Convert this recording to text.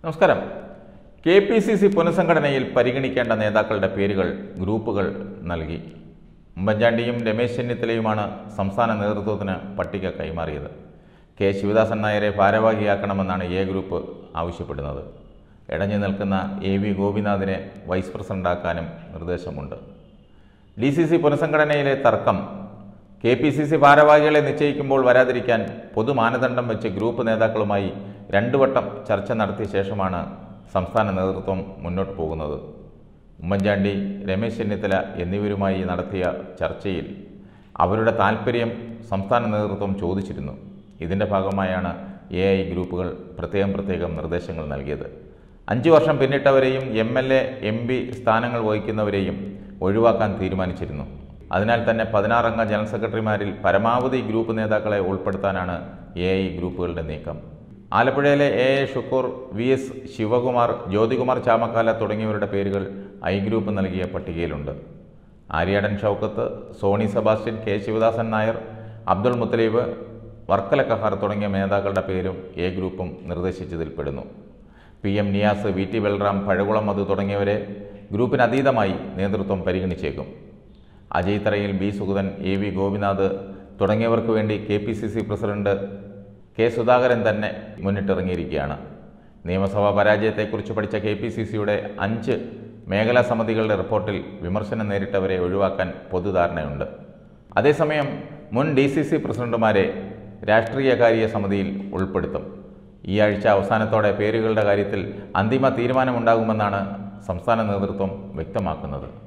നമസ്കാരം K P C C പുനഃസംഘടനയിൽ പരിഗണിക്കേണ്ട നേതാക്കളുടെ പേരുകൾ ഗ്രൂപ്പുകൾ നൽകി ഉമ്മൻചാണ്ടിയും രമേശ് ചെന്നിത്തലയുമാണ് സംസ്ഥാന നേതൃത്വത്തിന് പട്ടിക കൈമാറിയത് കെ ശിവദാസൻ നായരെ ഭാരവാഹിയാക്കണമെന്നാണ് എ ഗ്രൂപ്പ് ആവശ്യപ്പെടുന്നത് ഇടഞ്ഞു നിൽക്കുന്ന എ വി ഗോപിനാഥിനെ വൈസ് പ്രസിഡന്റാക്കാനും നിർദ്ദേശമുണ്ട് ഡി സി സി പുനഃസംഘടനയിലെ തർക്കം കെ പി സി സി ഭാരവാഹികളെ നിശ്ചയിക്കുമ്പോൾ വരാതിരിക്കാൻ പൊതുമാനദണ്ഡം വെച്ച് ഗ്രൂപ്പ് നേതാക്കളുമായി രണ്ടു വട്ടം ചർച്ച നടത്തിയ ശേഷമാണ് സംസ്ഥാന നേതൃത്വം മുന്നോട്ട് പോകുന്നത് ഉമ്മൻചാണ്ടി രമേശ് ചെന്നിത്തല എന്നിവരുമായി നടത്തിയ ചർച്ചയിൽ അവരുടെ താൽപ്പര്യം സംസ്ഥാന നേതൃത്വം ചോദിച്ചിരുന്നു ഇതിൻ്റെ ഭാഗമായാണ് എ ഐ ഗ്രൂപ്പുകൾ പ്രത്യേകം പ്രത്യേകം നിർദ്ദേശങ്ങൾ നൽകിയത് അഞ്ചു വർഷം പിന്നിട്ടവരെയും M L A M P സ്ഥാനങ്ങൾ വഹിക്കുന്നവരെയും ഒഴിവാക്കാൻ തീരുമാനിച്ചിരുന്നു അതിനാൽ തന്നെ പതിനാറംഗ ജനറൽ സെക്രട്ടറിമാരിൽ പരമാവധി ഗ്രൂപ്പ് നേതാക്കളെ ഉൾപ്പെടുത്താനാണ് എ ഐ ഗ്രൂപ്പുകളുടെ നീക്കം ആലപ്പുഴയിലെ A A Shukoor V S Sivakumar Jyothikumar Chamakkala തുടങ്ങിയവരുടെ പേരുകൾ ഐ ഗ്രൂപ്പ് നൽകിയ പട്ടികയിലുണ്ട് ആര്യാടൻ ഷൗക്കത്ത് സോണി സെബാസ്റ്റ്യൻ കെ ശിവദാസൻ നായർ അബ്ദുൾ മുത്തലീബ് വർക്കല കഹാർ തുടങ്ങിയ നേതാക്കളുടെ പേരും എ ഗ്രൂപ്പും നിർദ്ദേശിച്ചതിൽപ്പെടുന്നു P M Niyas V T Balram Pazhakulam Madhu തുടങ്ങിയവരെ ഗ്രൂപ്പിന് അതീതമായി നേതൃത്വം പരിഗണിച്ചേക്കും Ajay Tharayil B Sugathan A V Gopinath തുടങ്ങിയവർക്ക് വേണ്ടി K P C C president K Sudhakaran തന്നെ മുന്നിട്ടിറങ്ങിയിരിക്കുകയാണ് നിയമസഭാ പരാജയത്തെക്കുറിച്ച് പഠിച്ച കെ പി സി സിയുടെ അഞ്ച് മേഖലാ സമിതികളുടെ റിപ്പോർട്ടിൽ വിമർശനം നേരിട്ടവരെ ഒഴിവാക്കാൻ പൊതുധാരണയുണ്ട് അതേസമയം മുൻ ഡി സി സി പ്രസിഡന്റുമാരെ രാഷ്ട്രീയകാര്യ സമിതിയിൽ ഉൾപ്പെടുത്തും ഈ ആഴ്ച അവസാനത്തോടെ പേരുകളുടെ കാര്യത്തിൽ അന്തിമ തീരുമാനമുണ്ടാകുമെന്നാണ് സംസ്ഥാന നേതൃത്വം വ്യക്തമാക്കുന്നത്